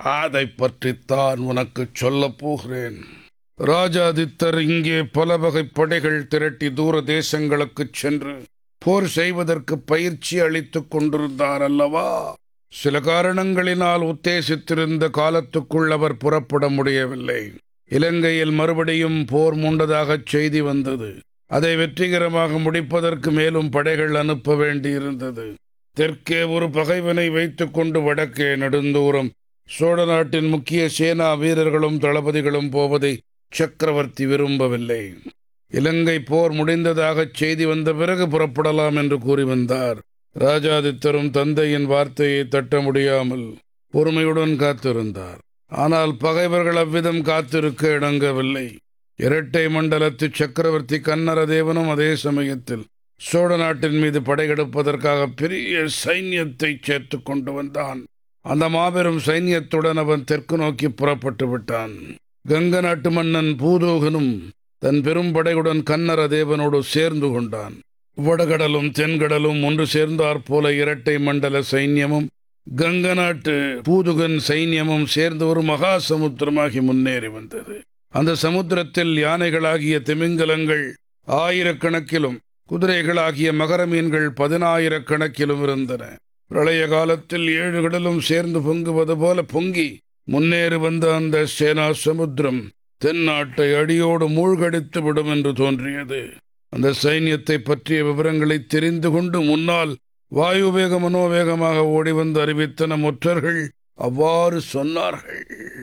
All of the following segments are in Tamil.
அதைப் பற்றித்தான் உனக்குச் சொல்லப் போகிறேன் ராஜாதித்தர் இங்கே பல வகை படைகள் திரட்டி தூர தேசங்களுக்குச் சென்று போர் செய்வதற்கு பயிற்சி அளித்துக் கொண்டிருந்தார் அல்லவா சில காரணங்களினால் உத்தேசித்திருந்த காலத்துக்குள் அவர் புறப்பட முடியவில்லை இலங்கையில் மறுபடியும் போர் மூண்டதாகச் செய்தி வந்தது அதை வெற்றிகரமாக முடிப்பதற்கு மேலும் படைகள் அனுப்ப வேண்டியிருந்தது தெற்கே ஒரு பகைவனை வைத்துக்கொண்டு வடக்கே நெடுந்தூரம் சோழ நாட்டின் முக்கிய சேனா வீரர்களும் தளபதிகளும் போவதை சக்கரவர்த்தி விரும்பவில்லை இலங்கை போர் முடிந்ததாகச் செய்தி வந்த பிறகு புறப்படலாம் என்று கூறி வந்தார் ராஜாதித்தரும் தந்தையின் வார்த்தையை தட்ட முடியாமல் பொறுமையுடன் காத்திருந்தார் ஆனால் பகைவர்கள் அவ்விதம் காத்திருக்க இணங்கவில்லை இரட்டை மண்டலத்து சக்கரவர்த்தி கன்னரதேவனும் அதே சமயத்தில் சோழ நாட்டின் மீது படையெடுப்பதற்காக பெரிய சைன்யத்தை சேர்த்து கொண்டு வந்தான் அந்த மாபெரும் சைன்யத்துடன் அவன் தெற்கு நோக்கி புறப்பட்டு விட்டான் கங்க நாட்டு மன்னன் பூதோகனும் தன் பெரும் படையுடன் கன்னர தேவனோடு சேர்ந்து கொண்டான் வடகடலும் தென்கடலும் ஒன்று சேர்ந்தாற் போல இரட்டை மண்டல சைன்யமும் கங்க நாட்டு பூதுகன் சைன்யமும் சேர்ந்து ஒரு மகா சமுத்திரமாகி முன்னேறி வந்தது அந்த சமுத்திரத்தில் யானைகளாகிய திமிங்கலங்கள் ஆயிரக்கணக்கிலும் குதிரைகளாகிய மகர மீன்கள் பதினாயிரக்கணக்கிலும் இருந்தன பிரளய காலத்தில் ஏழு கடலும் சேர்ந்து பொங்குவது போல பொங்கி முன்னேறி வந்த அந்த சேனா சமுத்திரம் தென்னாட்டை அடியோடு மூழ்கடித்து விடும் என்று தோன்றியது அந்த சைன்யத்தை பற்றிய விவரங்களை தெரிந்து கொண்டு முன்னால் வாயுவேக மனோவேகமாக ஓடி வந்து அறிவித்தன முற்றர்கள் அவ்வாறு சொன்னார்கள்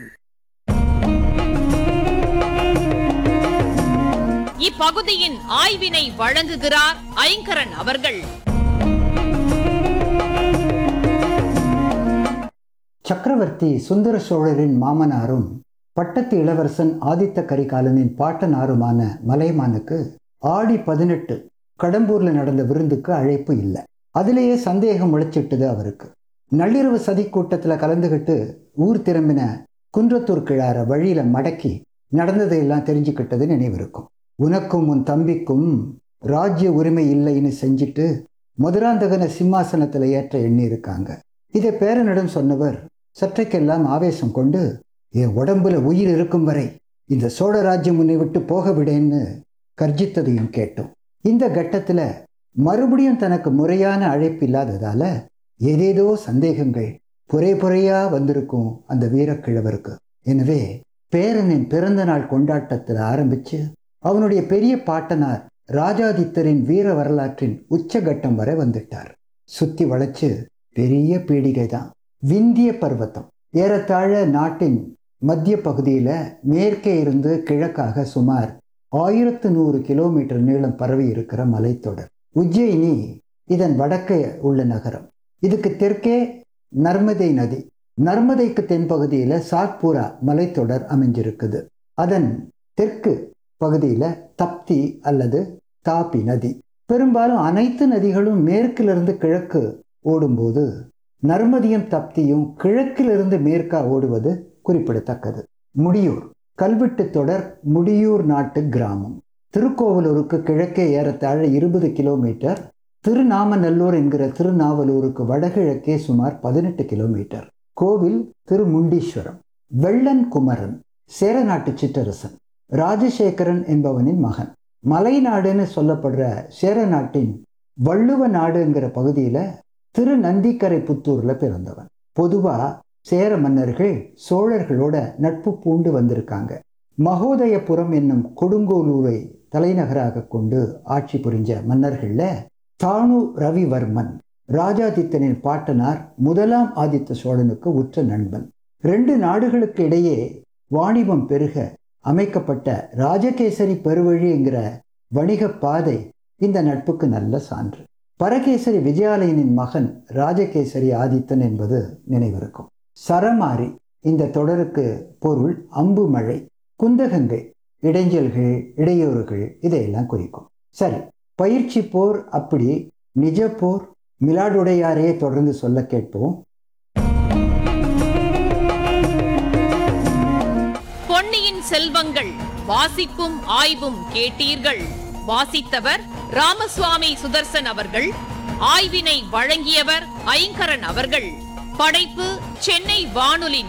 இப்பகுதியின் ஆய்வினை வழங்குகிறார் ஐங்கரன் அவர்கள் சக்கரவர்த்தி சுந்தர சோழரின் மாமனாரும் பட்டத்து இளவரசன் ஆதித்த கரிகாலனின் பாட்டனாருமான மலைமானுக்கு ஆடி பதினெட்டு கடம்பூர்ல நடந்த விருந்துக்கு அழைப்பு இல்லை அதிலேயே சந்தேகம் முளைச்சிட்டுது அவருக்கு நள்ளிரவு சதி கூட்டத்துல கலந்துகிட்டு ஊர் திரும்பின குன்றத்தூர் கிழார வழியில மடக்கி நடந்ததையெல்லாம் தெரிஞ்சுக்கிட்டது நினைவிருக்கும் உனக்கும் உன் தம்பிக்கும் ராஜ்ய உரிமை இல்லைன்னு செஞ்சுட்டு மதுராந்தகன சிம்மாசனத்துல ஏற்ற எண்ணி இருக்காங்க இதை பேரனிடம் சொன்னவர் சற்றைக்கெல்லாம் ஆவேசம் கொண்டு என் உடம்புல உயிர் இருக்கும் வரை இந்த சோழ ராஜ்யம் உன்னை விட்டு போக விடேன்னு கர்ஜித்ததையும் கேட்டோம் இந்த கட்டத்துல மறுபடியும் தனக்கு முறையான அழைப்பு இல்லாததால ஏதேதோ சந்தேகங்கள் புரை புறையா வந்திருக்கும் அந்த வீரக்கிழவருக்கு எனவே பேரனின் பிறந்த நாள் கொண்டாட்டத்தில் ஆரம்பிச்சு அவனுடைய பெரிய பாட்டனார் ராஜாதித்தரின் வீர வரலாற்றின் உச்சகட்டம் வரை வந்துட்டார் சுத்தி வளைச்சு பெரிய பீடிகை தான் விந்திய பர்வதம் ஏறத்தாழ நாட்டின் மத்திய பகுதியில மேற்கே இருந்து கிழக்காக சுமார் ஆயிரத்து நூறு கிலோமீட்டர் நீளம் பரவி இருக்கிற மலைத்தொடர் உஜ்ஜயினி இதன் வடக்கே உள்ள நகரம் இதுக்கு தெற்கே நர்மதை நதி நர்மதைக்கு தென்பகுதியில சாத்பூரா மலைத்தொடர் அமைஞ்சிருக்குது அதன் தெற்கு பகுதியில தப்தி அல்லது தாப்பி நதி பெரும்பாலும் அனைத்து நதிகளும் மேற்கிலிருந்து கிழக்கு ஓடும்போது நர்மதியும் தப்தியும் கிழக்கிலிருந்து மேற்கா ஓடுவது குறிப்பிடத்தக்கது முடியூர் கல்வெட்டு தொடர் முடியூர் நாட்டு கிராமம் திருக்கோவலூருக்கு கிழக்கே ஏறத்தாழ இருபது கிலோமீட்டர் திருநாமநல்லூர் என்கிற திருநாவலூருக்கு வடகிழக்கே சுமார் பதினெட்டு கிலோமீட்டர் கோவில் திருமுண்டீஸ்வரம் வெள்ளன் குமரன் சேர நாட்டு சிற்றரசன் ராஜசேகரன் என்பவனின் மகன் மலைநாடுன்னு சொல்லப்படுற சேர நாட்டின் வள்ளுவ நாடுங்கிற பகுதியில திரு நந்திக்கரை புத்தூர்ல பிறந்தவன் பொதுவா சேர மன்னர்கள் சோழர்களோட நட்பு பூண்டு வந்திருக்காங்க மகோதயபுரம் என்னும் கொடுங்கோலூரை தலைநகராக கொண்டு ஆட்சி புரிஞ்ச மன்னர்கள்ல தானு ரவிவர்மன் ராஜாதித்தனின் பாட்டனார் முதலாம் ஆதித்த சோழனுக்கு உற்ற நண்பன் ரெண்டு நாடுகளுக்கு இடையே வாணிபம் பெருக அமைக்கப்பட்ட ராஜகேசரி பெருவழி என்கிற வணிக பாதை இந்த நட்புக்கு நல்ல சான்று பரகேசரி விஜயாலயனின் மகன் ராஜகேசரி ஆதித்தன் என்பது நினைவிருக்கும் சரமாரி இந்த தொடருக்கு பொருள் அம்பு மழை குந்தகங்கை இடைஞ்சல்கள் இடையூறுகள் இதையெல்லாம் குறிக்கும் சரி பயிற்சி போர் அப்படி நிஜ போர் மிலாடுடையாரே தொடர்ந்து சொல்ல கேட்போம் பொன்னியின் செல்வங்கள் வாசிப்பும் ஆய்வும் கேட்டீர்கள் வாசித்தவர் ராமசுவாமி சுதர்சன் அவர்கள் ஆய்வினை வழங்கியவர் ஐங்கரன் அவர்கள் படைப்பு சென்னை வானொலி